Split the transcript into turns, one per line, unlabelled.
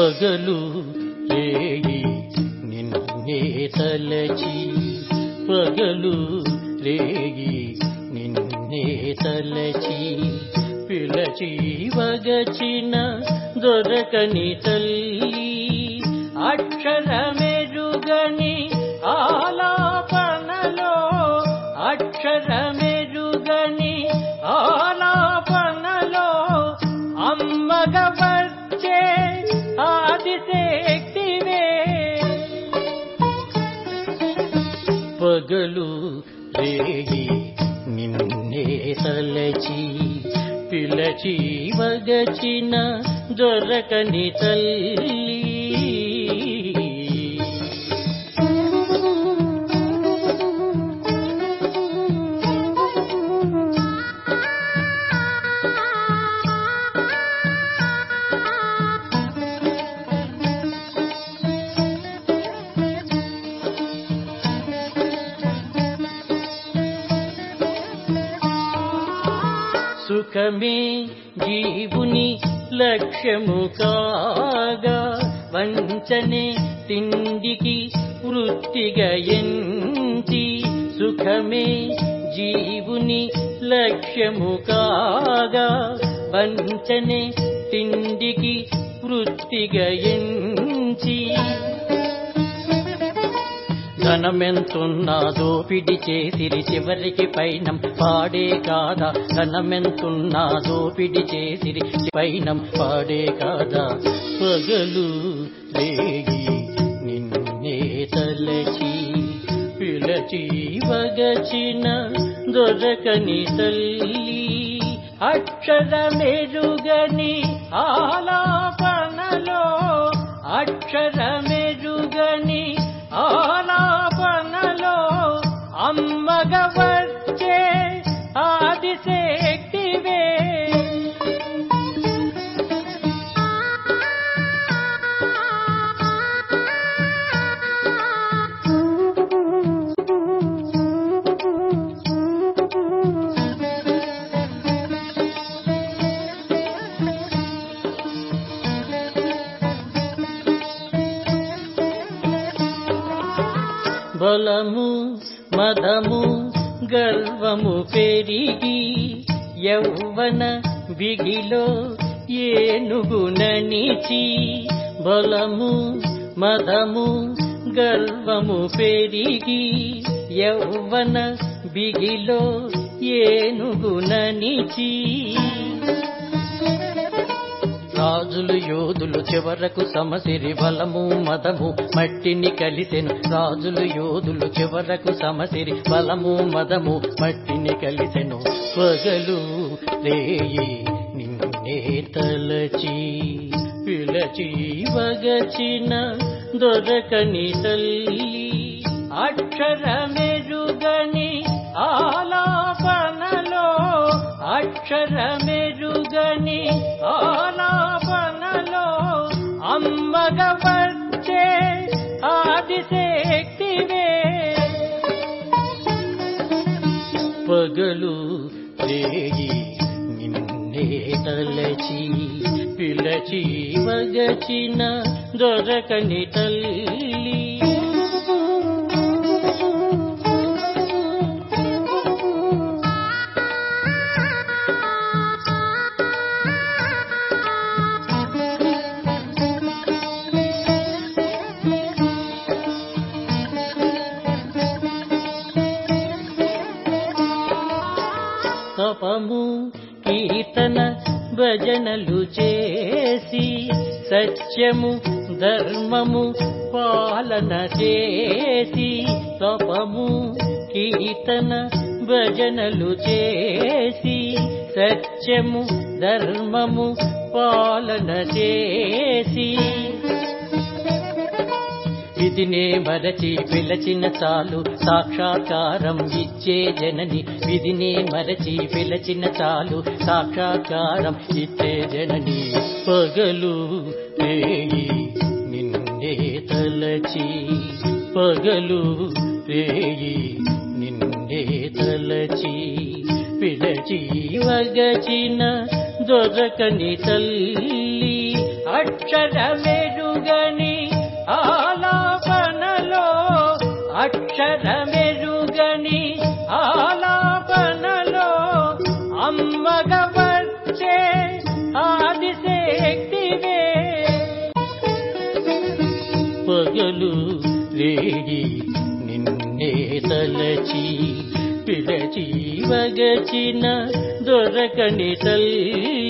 పగలు రేగి నిన్నే తలచి పగలు రేగి నిన్నే తలచి పిలచి వగచిన దొరకని తల్లి అక్షరమెరుగని ఆలాపనలో అక్షరమెరుగని ఆలాపనలో అమ్మగ వచ్చే ఆదిశక్తివే పగలు రేగి నిన్నే తలచి పిలచి వగచిన దొరకని తల్లి సుఖమే జీవుని లక్ష్యము కాగా వంచనే తిండికి వృత్తిగా ఎంచి సుఖమే జీవుని లక్ష్యము కాగా వంచనే తిండికి వృత్తిగా ఎంచి ధనమెంతున్నా దోపిడి చేసిరి చివరికి పైనం పాడే కాదా ధనమెంతున్నా దోపిడి చేసిరి పైనం పాడే కాదా పగలు రేగి నిన్నే తలచి పిలచి వగచిన దొరకని తల్లి అక్షరమెరుగని ఆలాపనలో అక్షరమెరుగని ఆలాపనలో అమ్మగ వచ్చే ఆదిశక్తివే బలము మదము గర్వము పెరిగి యౌవన బిగిలో ఏనుగుననిచి బలము మదము గర్వము పెరిగి యౌవన బిగిలో ఏనుగుననిచి రాజులు యోధులు చివరకు సమసిరి బలము మదము మట్టిని కలిసెను రాజులు యోధులు చివరకు సమసిరి బలము మదము మట్టిని కలిసెను పగలు రేయి నిన్నే తలచి పిలచి వగచిన దొరకని తల్లి అక్షరమెరుగని ఆలాపనలో అక్షరమెరుగని ఆలాపనలో అమ్మగ వచ్చే ఆదిశక్తివే పగలు రేగి నిన్నే తలచి పిలచి వగచిన దొరకని తల్లి తపము కీర్తన భజనలు చేసి సత్యము ధర్మము పాలన చేసి తపము కీర్తన భజనలు చేసి సత్యము ధర్మము పాలన చేసి విధినే మరచి పిలచిన చాలు సాక్షాత్కారం ఇచ్చే జనని విధినే మరచి పిలచిన చాలు సాక్షాత్కారం ఇచ్చే జనని పగలు రేగి నిన్నే తలచి పగలు రేగి నిన్నే తలచి పిలచి వగచిన దొరకని తల్లి అక్షరమేడు అక్షరమెరుగని ఆలాపనలో అమ్మగ వచ్చే ఆదిశక్తివే పగలు రేగి నిన్నే తలచి పిలచి వగచిన దొరకని తల్లి